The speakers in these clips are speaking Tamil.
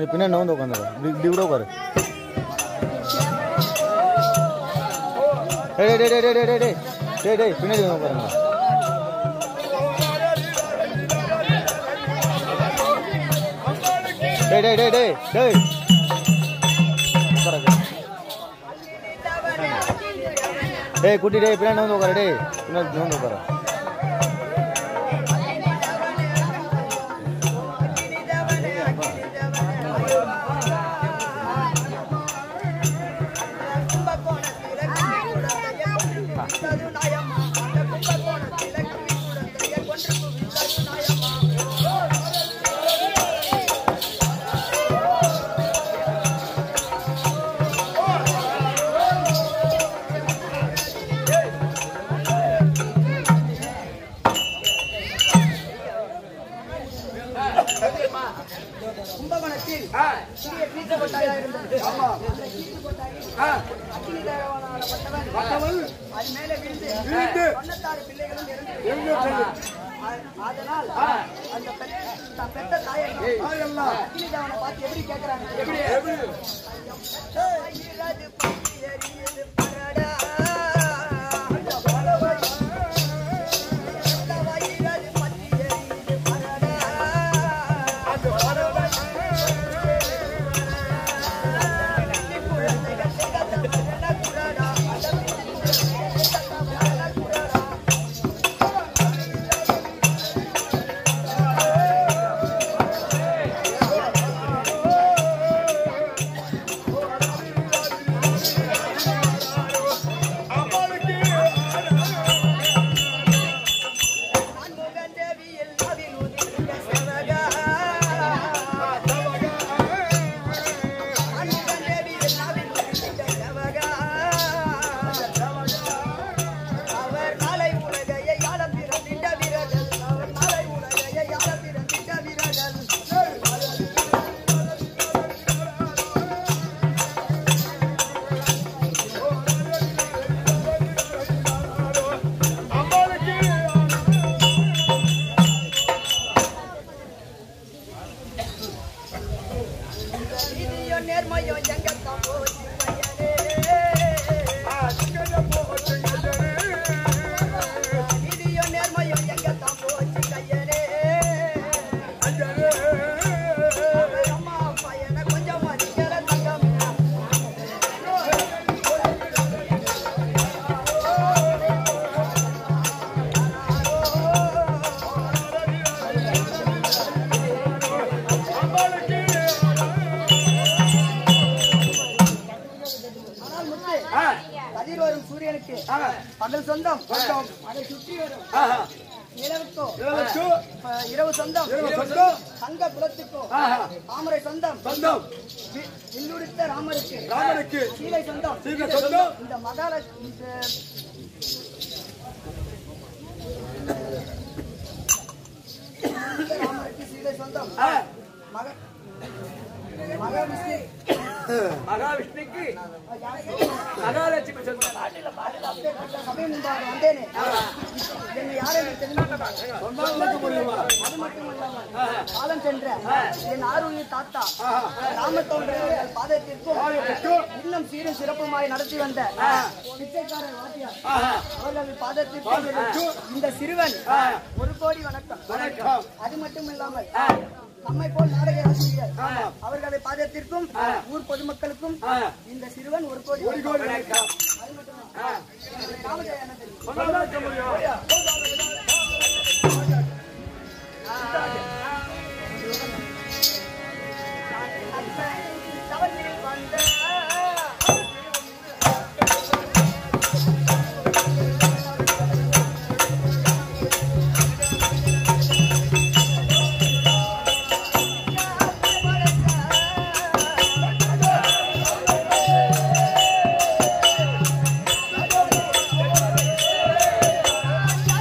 கொஞ்சம் பின்னாடி வந்து உட்காந்துரு இப்படி இப்படி கூட உட்காரு டேய் டேய் டேய் டேய் டேய் டேய் டேய் டேய் பின்னாடி வந்து உட்காருங்க டேய் டேய் டேய் டேய் டேய் உட்காருங்க டேய் குட்டி டேய் பின்னாடி வந்து உட்காரு டேய் பின்னாடி வந்து உட்காரு கும்பகோணத்தில் ஆ, சிறிய தீர்த்த கொட்டாயா இருந்தது ஆமா. அந்த தீர்த்த கொட்டாயில் ஆ, அக்கினி தேவனானப்பட்டவன் பட்டவன் அது மேலே விழுந்து விழுந்து தொண்ணூத்தாறு பிள்ளைகளும் இறந்து இறந்து விட்டது. ஆ- அதனால் அந்த பெத்த- தான் பெத்த தாயை தாயெல்லாம் அக்கினி தேவனை பார்த்து எப்படி கேட்கிறாங்க எப்படி எப்படி ஆயிரது பத்தி எரியுது பரடா. அந்த பறவை. அந்த வயிறது பத்தி எரியுது பரடா. அந்த பறவை. பின்னி குழந்தைகள் திகழ்ந்த குரடா. அந்த பின்னி குழந்தைகள் திகழ்ந்த குரடா. ஆண்முகன் தேவியில் நவில் உதிர்ந்த செவகா. ஆண்முகன் தேவியில் நவில் உதிர்ந்த செவகா. அவர் நாளை உலகையை ஆள பிறந்திட்ட வீரர்கள். அவர் நாளை உலகையை ஆள பிறந்திட்ட வீரர்கள். நீதியோ நேர்மையோ எங்கத்தான் போச்சு பையனே. நீதியோ நேர்மையோ எங்கத்தான் போச்சு கையனே. அவர் அம்மா பையனை கொஞ்சம் மதிக்கிற தங்கம். ஆனால் முத்து, ஆ, கதிர் வரும் சூரியனுக்கு ஆ, பகல் சொந்தம் சொந்தம். அதை சுற்றி வரும் ஆஹா. நிலவுக்கோ இதற்கு அஹ், இரவு சொந்தம் இரவு சொந்தம். தங்க குலத்துக்கோ ஆஹா. தாமரை சொந்தம் சொந்தம் வி- வில்லுடித்த ராமருக்கு ராமனுக்கு சீலை சொந்தம் சீலை சொந்தம். இந்த மகாலட்சுமி இந்த வில்லுடித்த ராமருக்கு சீலை சொந்தம் ஆ, மக மகாவிஷ்ணு மகாவிஷ்ணுக்கு மகாலட்சுமி சொந்தம் சபை முன்பாக வந்தேனே என்னை யாரும் தெரிந்து சொன்னாலும் முடியுமா அது மட்டுமல்லாமல் காலம் சென்ற என் ஆருணி தாத்தா ராமத்தோன்றவர்கள் பாதத்திற்கும் இன்னும் சீரும் சிறப்புமாய் நடத்தி வந்த பிச்சைக்காரர் வாத்தியார் ஆஹா. அவர்கள் பாதத்திற்கும் இந்த சிறுவன் ஒரு கோடி வணக்கம் வணக்கம். அது மட்டும் இல்லாமல் நம்மை போல் நாடக ஆசிரியர் அவர்களை பாதத்திற்கும் ஊர் பொதுமக்களுக்கும் இந்த சிறுவன் ஒரு கோடி ஒரு கோடி வணக்கம். அது மட்டும் ராமஜெய என்ன தெரியும் சொன்னாலும் முடியும் தவறில் வந்த ஆ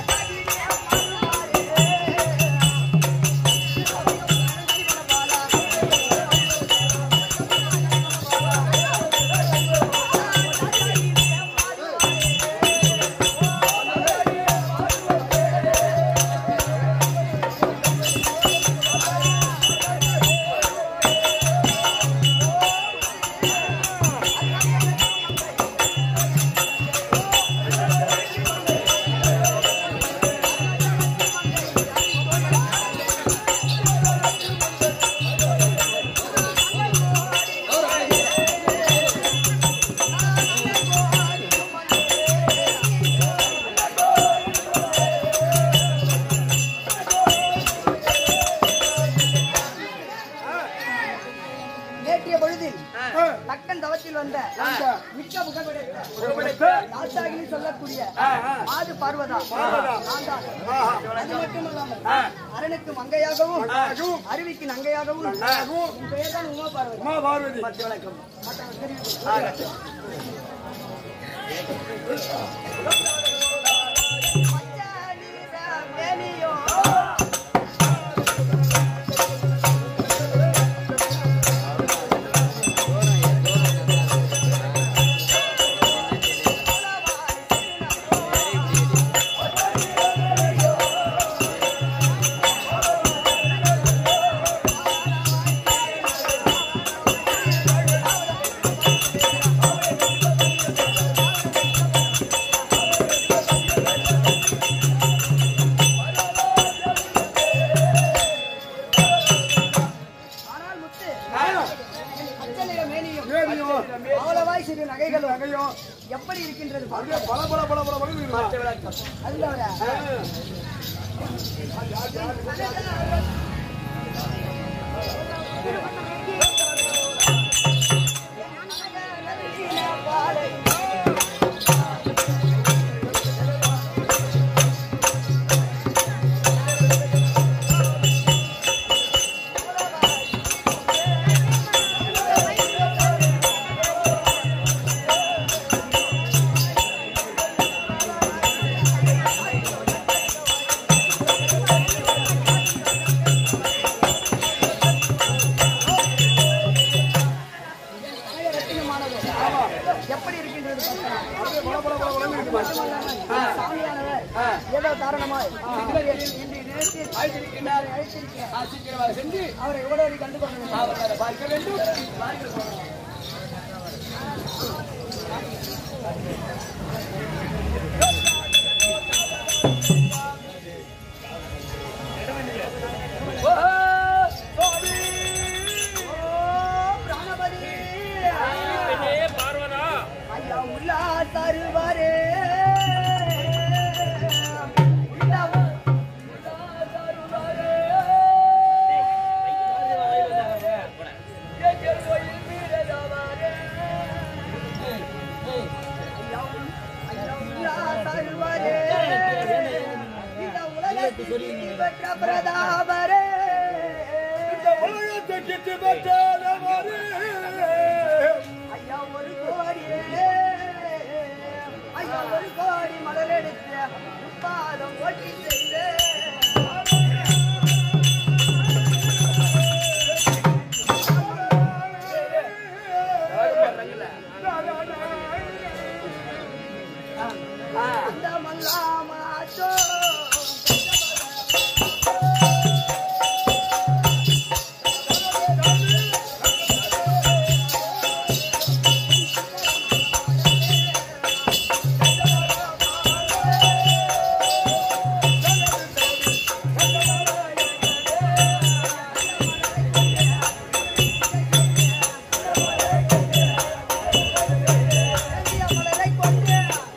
பொழுதில் தக்கன் தவத்தில் வந்த மிக்க புகழ்படைத்த புகழ்படைத்த தாத்தாகினி சொல்லக்கூடிய ஆ, ஆ. மாது பார்வதா பார்வதா. நான் தான். ஆஹா. அது மட்டுமல்லாமல் ஆ. அரணுக்கு மங்கையாகவும் மங்கையாகவும், அருவிக்கு நங்கையாகவும் நங்கையாகவும், உன் பெயர் தான் உமா பார்வதி உமா பார்வதி மற்ற வழக்கம் மற்றவர் தெரிவித்து. மச்சானிட மேனியோ ஆனால் முத்து பச்சை நிற மேனியும் மேனியும், அவ்வளவாய் சிறு நகைகளும் நகையும், எப்படி இருக்கின்றது பாரு. அப்படியே பல பல பல பல பலன்னு இருக்குதா? அதுல வர ரத்தினமானது எப்படி இருக்கின்றது அப்படியே பல பல பல பலன்னு இருக்குதா? பார்த்தா சாமியானவர் ஏதோ காரணமாய் இன்று நேரத்தில் அழைத்திருக்கின்றார். அழைத்திருக்கிறார் ஆ, சீக்கிரமாக சென்று அவரை உடனடி கண்டு கொள்ள வேண்டும் அவரை பார்க்க வேண்டும் பிராணபதி பெண்ணே பார்வதா ஐயா உள்ளா தருவாரே உள்ளா ஐயா உள்ளா தருவாரே இந்த உலகத்தில் நீ பெற்ற பிரதாபரே உலகத்துக்கு பெற்றாதவரே. ஐயா ஒரு கோடியே ஐயா ஒரு கோடி மலர் எடுத்து பாதம் ஒட்டி செய்து அந்த மல்லாமாச்சோ மலரை கொண்டு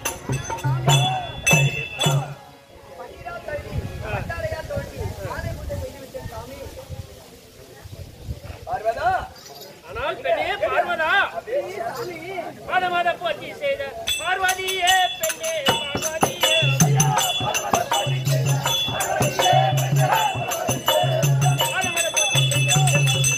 பன்னீரா தள்ளி பட்டாளையா தோண்டி மாலை பூஜை செய்துவிட்டேன் சாமி பார்வதா ஆனால் பெண்ணே பார்வதா சாமி மாத மாத போட்டி செய்த பார்வதியே பெண்ணே பார்வதியே மாத மாத போட்டி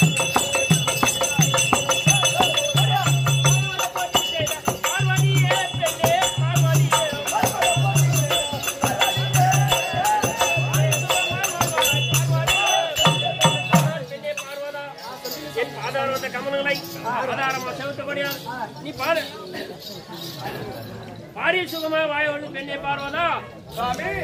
செய்த பார்வதியே பெண்ணே பார்வதியே பெண்ணே பார்வதா என் பாதாரத்த கமலங்களை ஆதாரமா செலுத்தபடியால் நீ பாடு பாரிய சுகமா வாயோடு பெண்ணை பார்வதா சாமி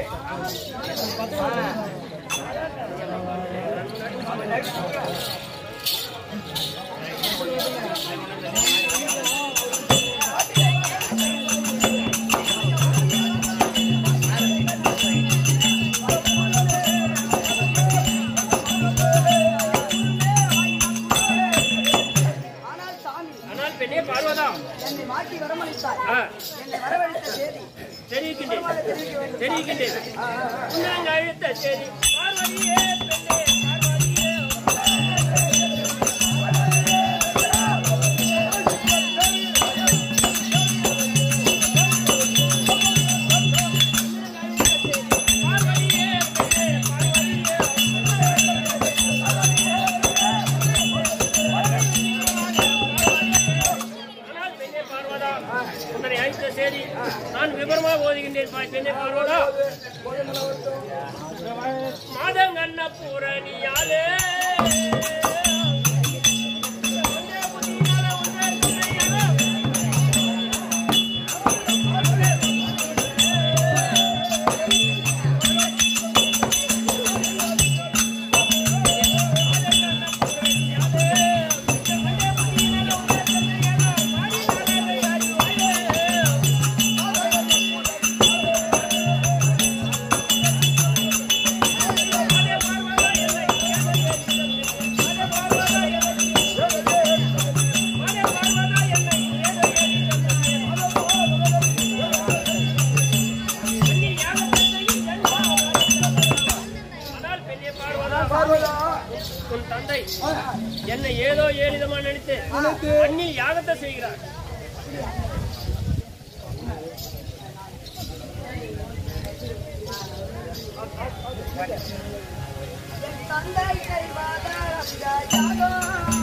ஆனால் சாமி ஆனால் பெண்ணே பார்வதா என்னை மாட்டி வரமளித்தாய் ஆ, என்னை வரவழைத்த செய்தி தெரிவிக்கின்றேன் தெரிவிக்கின்றேன் உன்னாங்க அழுத்த சரி பார்வதியே பெண்ணே பார்வதியே நான் விவரமாக ஓதுகின்றேன் பாய் பெண்ணை பார்வோடா மாதங்கண்ண பூரணியாலே ஆனால் பெண்ணே பார்வதா உன் தந்தை என்னை ஏதோ ஏளிதமா நினைத்து அண்ணி யாகத்தை செய்கிறார் தந்தை செய்வாதாரம் யாகம்.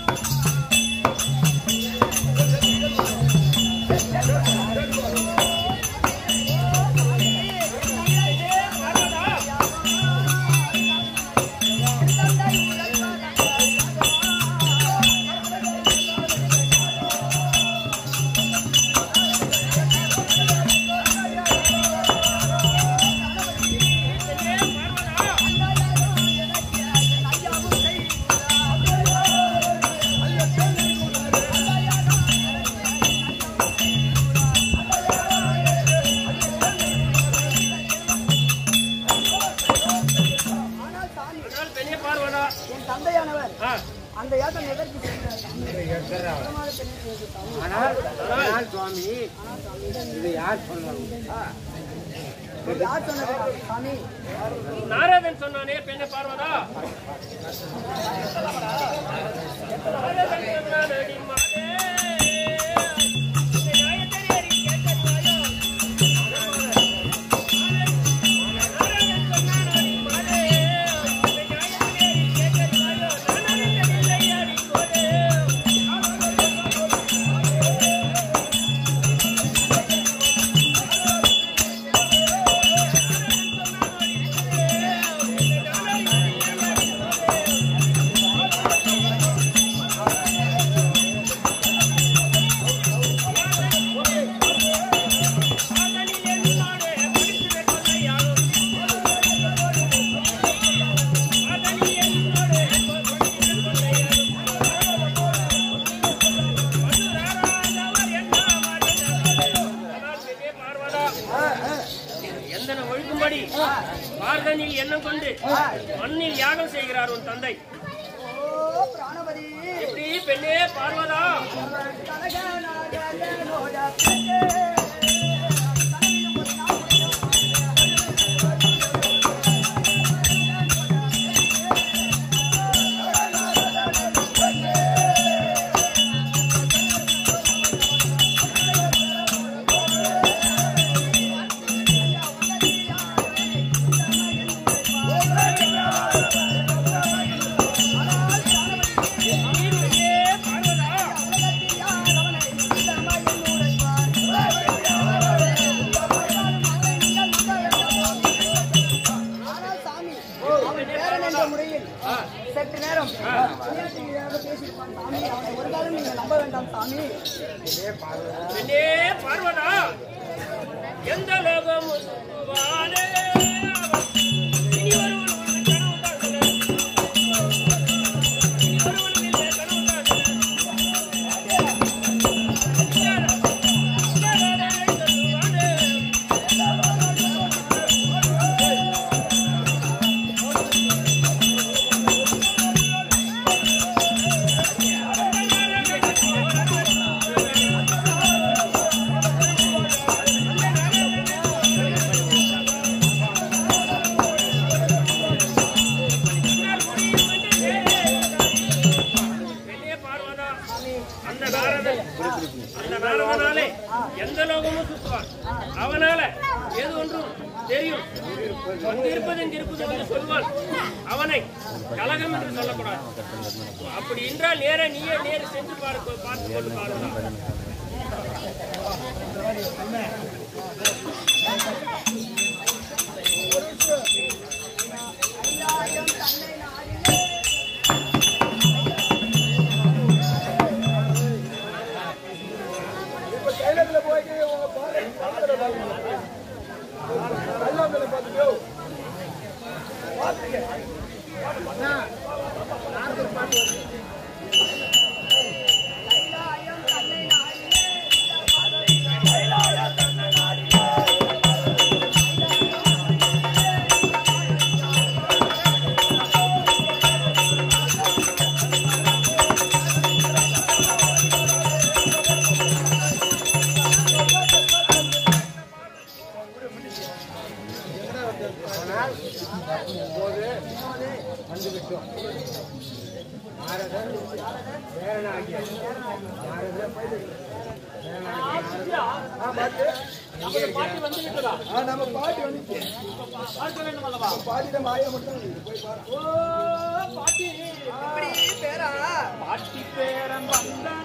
ஆனால் சாமி ஆனால் பெண்ணே பார்வதா என் தந்தையானவர் ஆ, அந்த யாகம் எதற்கு செய்கிறார் ஆனால் ஆனால் சுவாமி இது யார் சொன்னாங்க இது யார் சொன்னது சாமி நாரதன் சொன்னானே பெண்ணை பார்வதா நாரதன் சொன்னானடி மாதே, இந்த நியாயத்தை அறி கேட்டறிவாயோ? நாரதன் சொன்னானடி மாதே, இந்த நியாயத்தை அறி கேட்டறிவாயோ? நான் அறிந்ததில்லை அடி கோலே. எந்தன ஒழுக்கும்படி பார்தனில் எண்ணம் கொண்டு மண்ணில் யாகம் செய்கிறார் உன் தந்தை ஓ பிராணபதி எப்படி பெண்ணே பார்வதா கனகநாயகனோட பெண்ணே. கனவிலும் ஒரு நாள் பெண்ணே பார்வதா ஆனால் சாமி, அவன் பேரன் என்ற முறையில் சற்று நேரம் விளையாட்டுகளாக பேசியிருப்பான் சாமி. அவனை ஒரு காலம் நீங்கள் நம்ப வேண்டாம் சாமி பெண்ணே பார்வதா எந்த லோகம் சுத்துவானே அவன் இனி ஒருவன் உன் கனவு காண்கிறேன். இனி ஒருவன் இல்லை கனவு காண்கிறேன். சொல்லுவானே பெண்ணே பார்வதா அந்த நாரதன் அந்த நாரதனாலே எந்த லோகமும் சுற்றுவான் அவனால எது ஒன்றும் தெரியும் அங்கு இருப்பது இங்கு இருப்பது என்று சொல்வான் அவனை கலகம் என்று சொல்லக்கூடாது அப்படி என்றால் நேர நீயே நேர சென்று பார்க்க பார்த்து கொண்டு பாருங்க ஆனால் இப்போது வந்துவிட்டோம் நாரதர் வேறனாகிய நாரதர் பாட்டி வந்து விட்டதா நம்ம பாட்டி வந்துச்சு பார்க்க வேண்டும் அல்லவா பாட்டியிடம் ஆயா மட்டும் போய் பாரு ஓ பாட்டி இப்படி பேரா பாட்டி பேரம் வந்தனா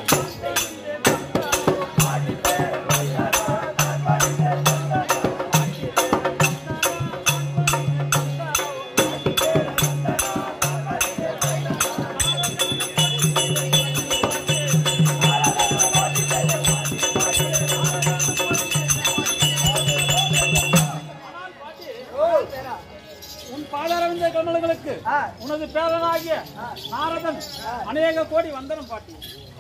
உன் பாதாரவிந்த கமலங்களுக்கு ஆ. உனது பேரனாகிய நாரதன் அநேக கோடி வந்தனம் பாட்டி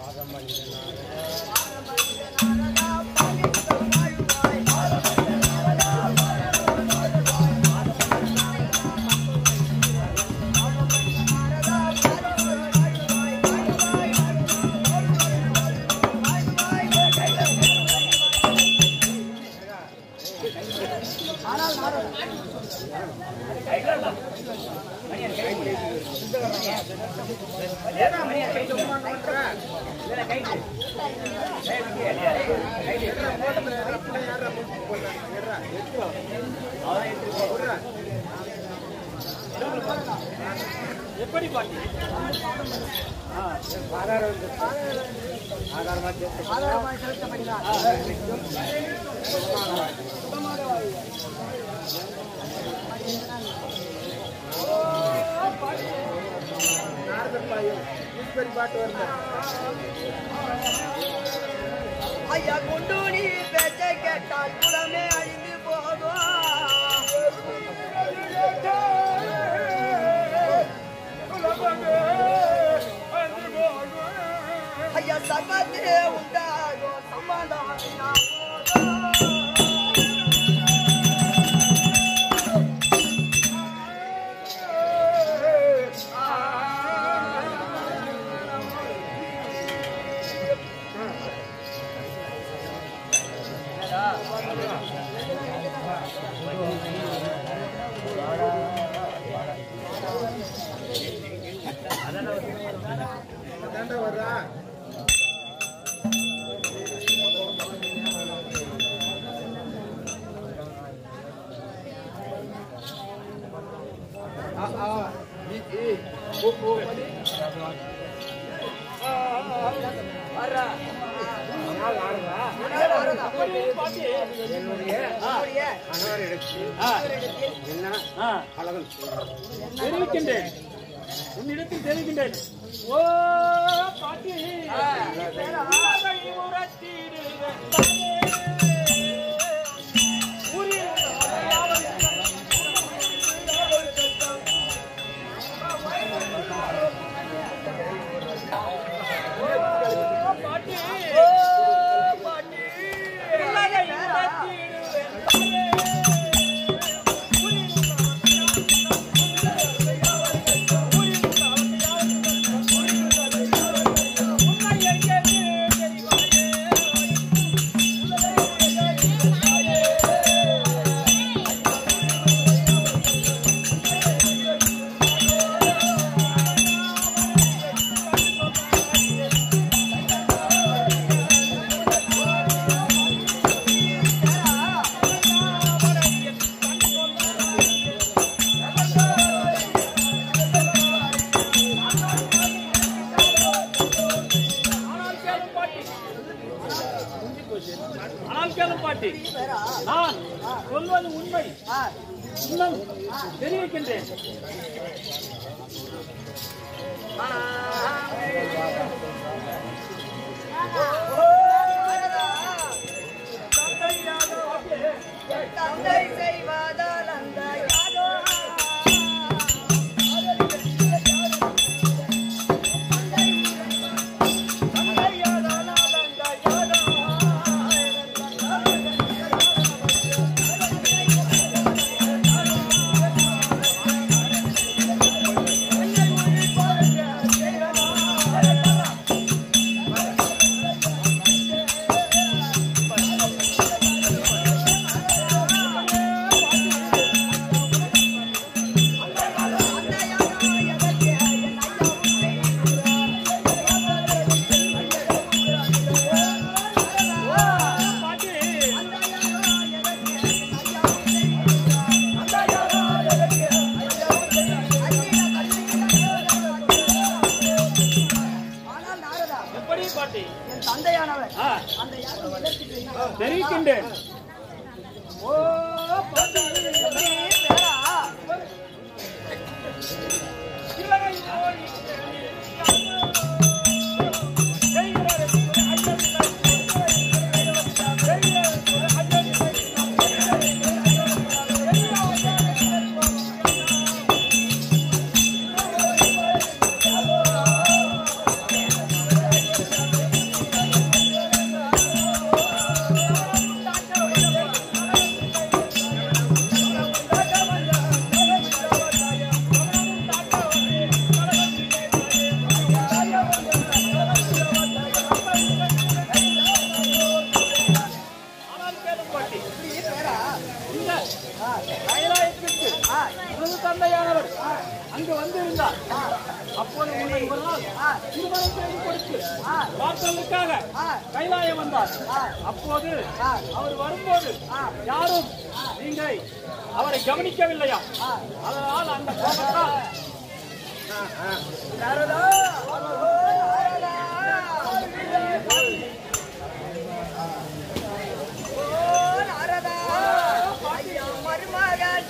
எப்படி பாட்டி ஆதாரமாய் செலுத்தப்படுகிறார் பாட்டு வருது ஐயா கொண்டு நீ பேச்சை கேட்டால் குலமே அழிந்து போகும் ஐயா சம்பத்தே உண்டாகும் சமாதானம் தாண்டா வர்றா ஆ ஆ இ இ ஓ ஓ படி பாட்டி என்னுடைய அவருடைய கணவரிடத்தில் என்ன ஆ, பழகம் தெரிவிக்கின்றேன் உன்னிடத்தில் தெரிவிக்கின்றேன் ஓ பாட்டி உலகை உரத்திடுவேன் தாயே. உரிய பாட்டி பாட்டி உலகை உரத்திடுவேன் தாயே. ஆனால் கேளும் பாட்டி நான் சொல்வது உண்மை ஆ, இன்னும் தெரிவிக்கின்றேன் தந்தை செய்வதால் அந்த யாகம். பாட்டி ஆனால் நாரதா, எப்படி பாட்டி என் தந்தையானவர் ஆ, அந்த யாகம் எதற்கு செய்தார்? தெரிவிக்கின்றேன் ஓ பாட்டி பேரா, ஆனால் கேளும் பாட்டி இப்படி பேரா, இந்த கைலாயத்திற்கு ஆ, உனது தந்தையானவர் அங்கு வந்திருந்தார் அப்போது உன்னை ஒரு நாள் திருமணம் செய்து கொடுத்து பார்த்ததற்காக கைலாயம் வந்தார் அப்போது அவர் வரும்போது யாரும் நீங்கள் அவரை கவனிக்கவில்லையா அதனால் அந்த கோபத்தால் நாரதா, ஓ நாரதா, ஐயா மருமகன்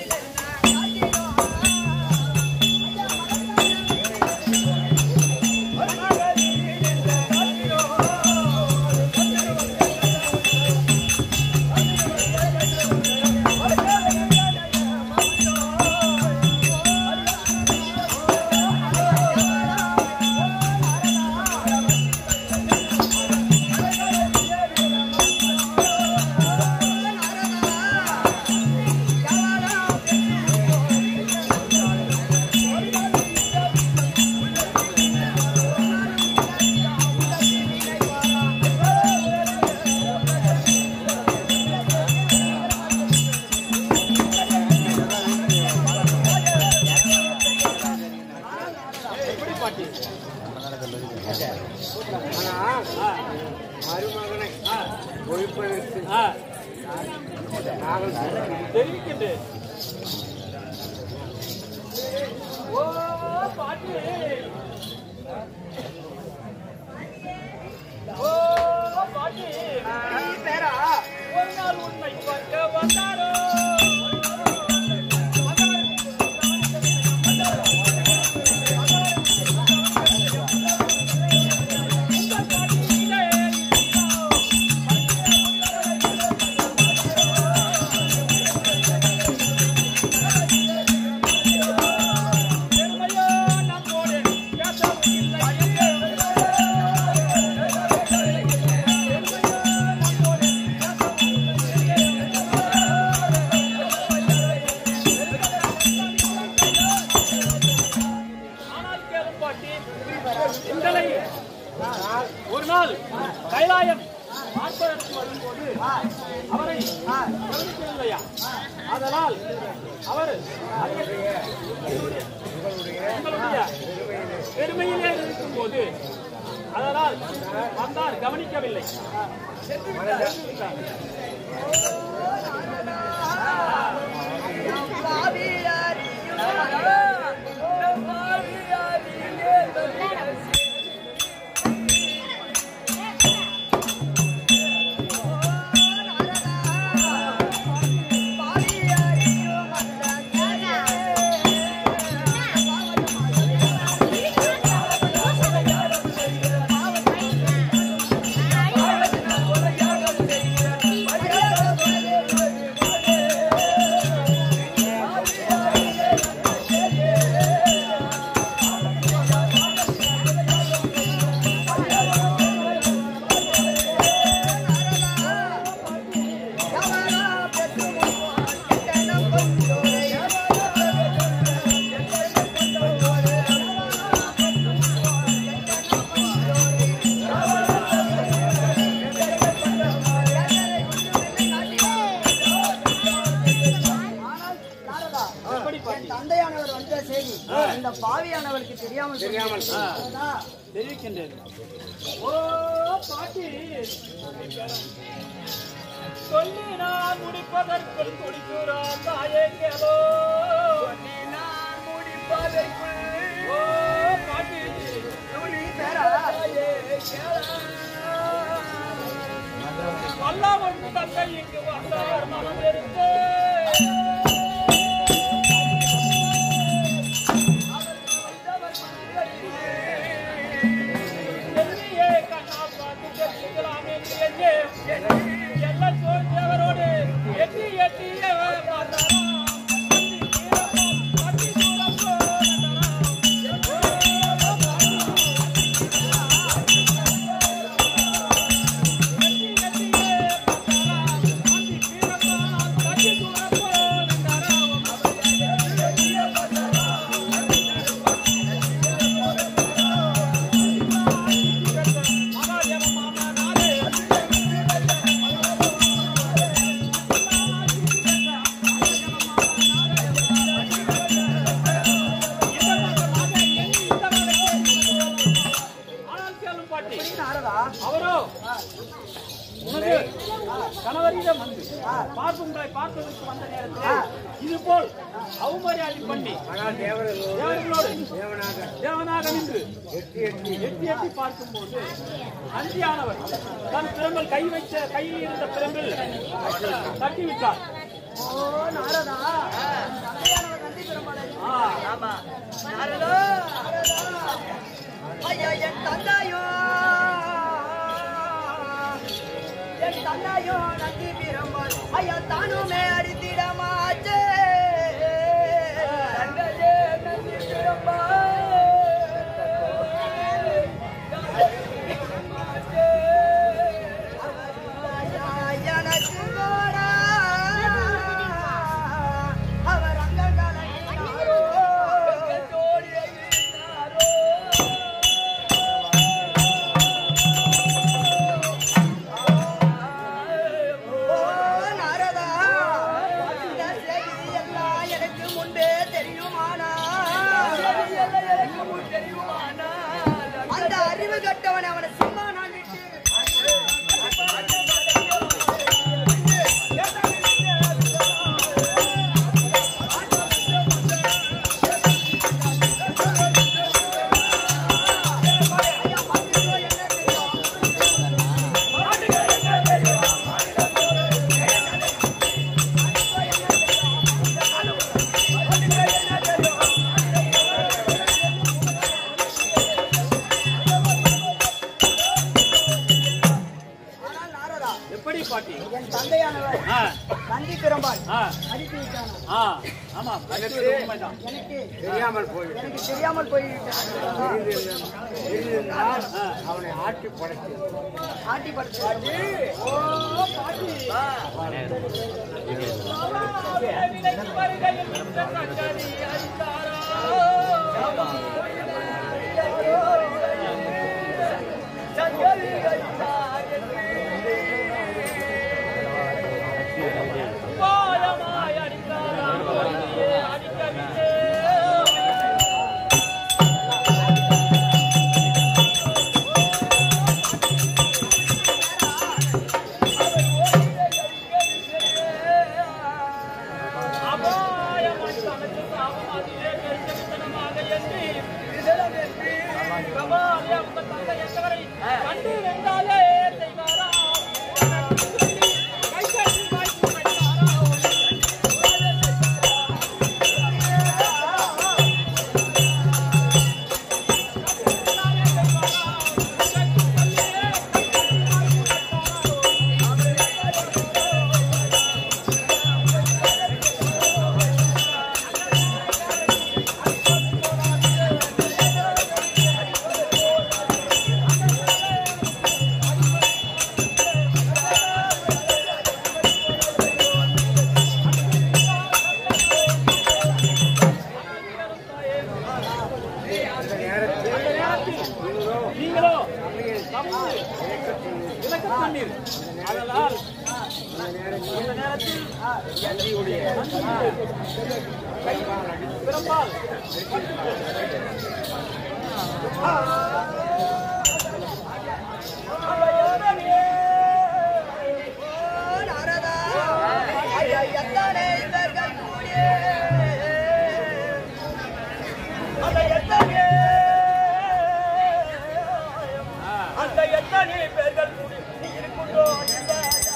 ஆனால் மருமகனை ஒழிப்பதற்கு ஆ, நாங்கள் தெரிவிக்கின்றேன் ஓ பாட்டி ஓ பாட்டி பேரா ஒரு நாள் உண்மை பார்க்க வந்தாரோ ஆனால் கேளும் பாட்டி எங்களை ஒரு நாள் கைலாயம் பார்ப்பதற்கு வரும்போது அவரை கவனிக்கவில்லையா அதனால் அவர் உங்களுடைய பெருமையிலே இருக்கும்போது அதனால் வந்தார் கவனிக்கவில்லை தெரியாமல் தெரியாமல் சொன்னதா? தெரிவிக்கின்றேன் ஓ பாட்டி சொல்லி நான் முடிப்பதற்குள் குடிக்கிறா தாயே கேளோ சொல்லி நான் முடிப்பதற்குள் ஓ பாட்டி நீ பேரா? வல்லாமல் தந்தை இங்கு வந்தார் மனம் எடுத்து என்னையே கண்ணா பார்த்து தெரிஞ்சுக்கலாம் என்று எண்ணி, எல்லா சோழ்ந்தவரோடு எட்டி எட்டியே பார்த்தாராம். பட்டி தூரம் போனாராம். ஆனால் கேளும் பாட்டி நாரதா? அவரோ உனது கணவரிடம் வந்து பார்ப்புங்களை பார்ப்பதற்கு வந்த நேரத்தில் இது போல் அவமரியாதை பண்ணி ஆனால் தேவர்களோ தேவர்களோடு தேவனாக தேவனாக நின்று எட்டி எட்டி எட்டி எட்டி பார்க்கும்போது அந்தியானவர் தன் பிரம்பில் கை வைத்த கையில் இருந்த பிரம்பில் தட்டிவிட்டார் ஓ, நாரதா. தந்தையானவர் நந்தி பெருமாளை. ஆ, ஆமா. நாரதா, நாரதா. ஐயா, என் தந்தையோ என் தந்தையோ நந்தி பெருமாள் ஐயா தானுமே அடித்திடமாச்சே தந்தையே நந்தி பெருமாள் எனக்கு கோடா அவர் அங்கங்களை ஓ நாரதா இந்த செய்தி எல்லாம் எனக்கு முன்பே தெரியுமானா எனக்கு முன் தெரியுமானா அந்த அறிவு கட்டவன் அவனை சும்மா நான் விட்டு ஆனால் நாரதா எப்படி பாட்டி என் தந்தையானவர் ஆ, நந்தி பெருமாள் ஆ, அடித்து விட்டானா ஆ, ஆமா கட்டுவது உண்மைதான் எனக்கு தெரியாமல் போய் எனக்கு தெரியாமல் போய்விட்டது தெரிந்திருந்தால் அவனை ஆட்டி படைத்து ஆட்டி படுத்து ஓ பாட்டி அந்த நேரத்தில் நீங்களோ தப்பு விளக்க சொன்னீர் அதனால் இந்த நேரத்தில் பெரும்பால் அந்த எத்தனை பேர்கள் கூடி நீ இருக்கின்றோ இந்த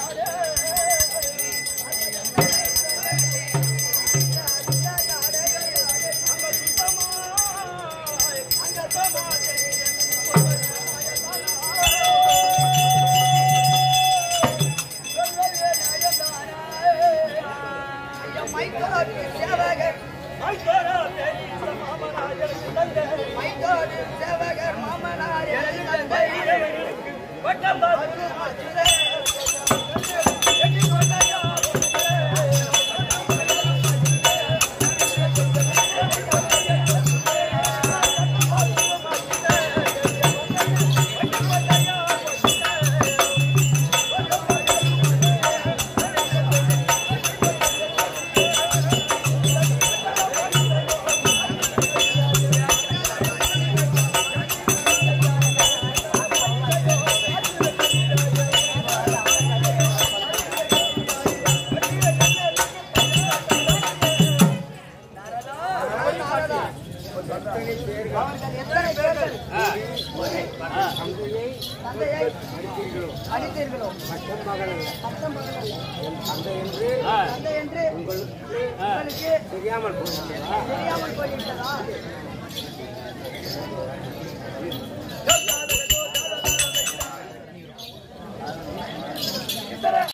எத்தனை பேர்கள் தந்தையை அடித்தீர்களோ மற்ற மகள் அல்ல. அர்த்தம் பகல் என் தந்தை என்று தந்தை என்று உங்களுக்கு தெரியாமல் போகிறீர்களா தெரியாமல் போயிருக்கிறதா